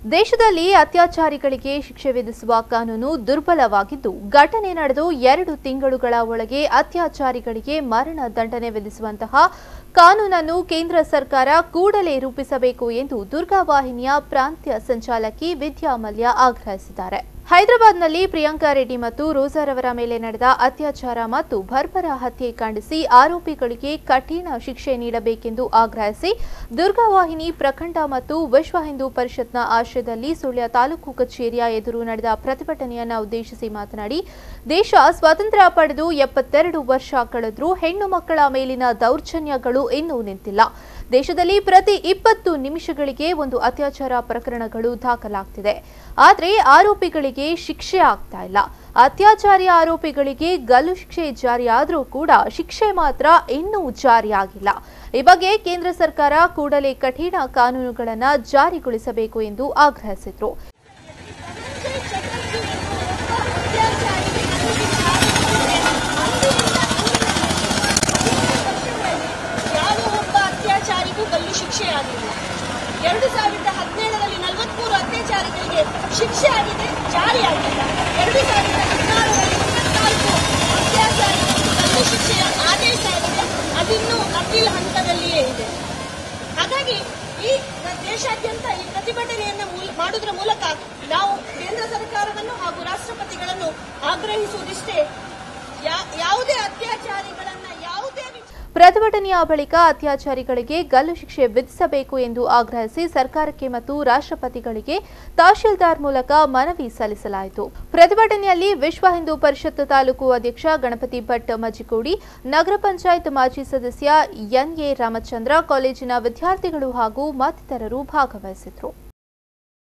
ದೇಶದಲ್ಲಿ ಅತ್ಯಾಚಾರಿಗಳಿಗೆ ಶಿಕ್ಷೆ ವಿಧಿಸುವ ಕಾನೂನು ದುರ್ಬಲವಾಗಿದ್ದು ಘಟನೆ ನಡೆದು ಎರಡು ತಿಂಗಳುಗಳ ಒಳಗೆ ಅತ್ಯಾಚಾರಿಗಳಿಗೆ ಮರಣ ದಂಡನೆ ವಿಧಿಸುವಂತಹ ಕಾನೂನನ್ನು ಕೇಂದ್ರ ಸರ್ಕಾರ ಕೂಡಲೇ ರೂಪಿಸಬೇಕು ಎಂದು ದುರ್ಗಾವಾಹಿನಿಯ ಪ್ರಾಂತ್ಯ ಸಂಚಾಲಕಿ ವಿದ್ಯಾ ಮಲ್ಯ ಆಗ್ರಹಿಸಿದ್ದಾರೆ ಹೈದರಾಬಾದ್ನಲ್ಲಿ ಪ್ರಿಯಾಂಕಾ ರೆಡ್ಡಿ ಮತ್ತು ರೋಜಾರವರ ಮೇಲೆ ನಡೆದ ಅತ್ಯಾಚಾರ ಮತ್ತು ಬರ್ಬರ ಹತ್ಯೆ ಖಂಡಿಸಿ ಆರೋಪಿಗಳಿಗೆ ಕಠಿಣ ಶಿಕ್ಷೆ ನೀಡಬೇಕೆಂದು ಆಗ್ರಹಿಸಿ ದುರ್ಗಾವಾಹಿನಿ ಪ್ರಖಂಡ ಮತ್ತು ವಿಶ್ವ ಹಿಂದೂ ಪರಿಷತ್ನ ಆಶ್ರಯದಲ್ಲಿ ಸುಳ್ಯ ತಾಲೂಕು ಕಚೇರಿಯ ಎದುರು ನಡೆದ ಪ್ರತಿಭಟನೆಯನ್ನ ಉದ್ದೇಶಿಸಿ ಮಾತನಾಡಿ ದೇಶ ಸ್ವಾತಂತ್ರ್ಯ ಪಡೆದು ಎಪ್ಪತ್ತೆರಡು ವರ್ಷ ಕಳೆದ್ರೂ ಹೆಣ್ಣು ಮಕ್ಕಳ ಮೇಲಿನ ದೌರ್ಜನ್ಯಗಳು ಇನ್ನೂ ನಿಂತಿಲ್ಲ ದೇಶದಲ್ಲಿ ಪ್ರತಿ ಇಪ್ಪತ್ತು ನಿಮಿಷಗಳಿಗೆ ಒಂದು ಅತ್ಯಾಚಾರ ಪ್ರಕರಣಗಳು ದಾಖಲಾಗ್ತಿದೆ ಆದರೆ ಆರೋಪಿಗಳಿಗೆ ಶಿಕ್ಷೆ ಆಗ್ತಾ ಇಲ್ಲ ಅತ್ಯಾಚಾರಿ ಆರೋಪಿಗಳಿಗೆ ಗಲ್ಲು ಶಿಕ್ಷೆ ಜಾರಿಯಾದರೂ ಕೂಡ ಶಿಕ್ಷೆ ಮಾತ್ರ ಇನ್ನೂ ಜಾರಿಯಾಗಿಲ್ಲ ಈ ಬಗ್ಗೆ ಕೇಂದ್ರ ಸರ್ಕಾರ ಕೂಡಲೇ ಕಠಿಣ ಕಾನೂನುಗಳನ್ನು ಜಾರಿಗೊಳಿಸಬೇಕು ಎಂದು ಆಗ್ರಹಿಸಿದರು ಯಾವ ಒಬ್ಬ ಅತ್ಯಾಚಾರಿಗೂ ಗಲ್ಲು ಶಿಕ್ಷೆ ಆಗಿಲ್ಲ ಎರಡು ಸಾವಿರದ ಹದಿನೇಳರಲ್ಲಿ ನಲವತ್ಮೂರು ಅತ್ಯಾಚಾರಿಗಳಿಗೆ ಶಿಕ್ಷೆ ಆಗಿದೆ ಜಾರಿ ಆಗಿಲ್ಲ ಎರಡು ಸಾವಿರದ ಹದಿನಾರರಲ್ಲಿ ಇಪ್ಪತ್ನಾಲ್ಕು ಅತ್ಯಾಚಾರಿಗಳಿಗೆ ಗಲ್ಲು ಶಿಕ್ಷೆಯ ಆದೇಶ ಆಗಿದೆ ಅದಿನ್ನೂ ಅಪೀಲ್ ಹಂತದಲ್ಲಿಯೇ ಇದೆ ಹಾಗಾಗಿ ಈ ದೇಶಾದ್ಯಂತ ಈ ಪ್ರತಿಭಟನೆಯನ್ನು ಮೂಲ- ಮಾಡುವುದರ ಮೂಲಕ ನಾವು ಕೇಂದ್ರ ಸರ್ಕಾರವನ್ನು ಹಾಗೂ ರಾಷ್ಟ್ರಪತಿಗಳನ್ನು ಆಗ್ರಹಿಸುವುದಿಷ್ಟೇ ಯಾ- ಯಾವುದೇ ಅತ್ಯಾಚಾರಿಗಳನ್ನ ಯಾವುದೇ ವಿ- ಪ್ರತಿಭಟನೆಯ ಬಳಿಕ ಅತ್ಯಾಚಾರಿಗಳಿಗೆ ಗಲ್ಲು ಶಿಕ್ಷೆ ವಿಧಿಸಬೇಕು ಎಂದು ಆಗ್ರಹಿಸಿ ಸರ್ಕಾರಕ್ಕೆ ಮತ್ತು ರಾಷ್ಟ್ರಪತಿಗಳಿಗೆ ತಹಶೀಲ್ದಾರ್ ಮೂಲಕ ಮನವಿ ಸಲ್ಲಿಸಲಾಯಿತು ಪ್ರತಿಭಟನೆಯಲ್ಲಿ ವಿಶ್ವ ಹಿಂದೂ ಪರಿಷತ್ ತಾಲೂಕು ಅಧ್ಯಕ್ಷ ಗಣಪತಿ ಭಟ್ ಮಜಿಕೋಡಿ ನಗರ ಪಂಚಾಯತ್ ಮಾಜಿ ಸದಸ್ಯ ಎನ್ಎ ರಾಮಚಂದ್ರ ಕಾಲೇಜಿನ ವಿದ್ಯಾರ್ಥಿಗಳು ಹಾಗೂ ಮತ್ತಿತರರು ಭಾಗವಹಿಸಿದ್ರು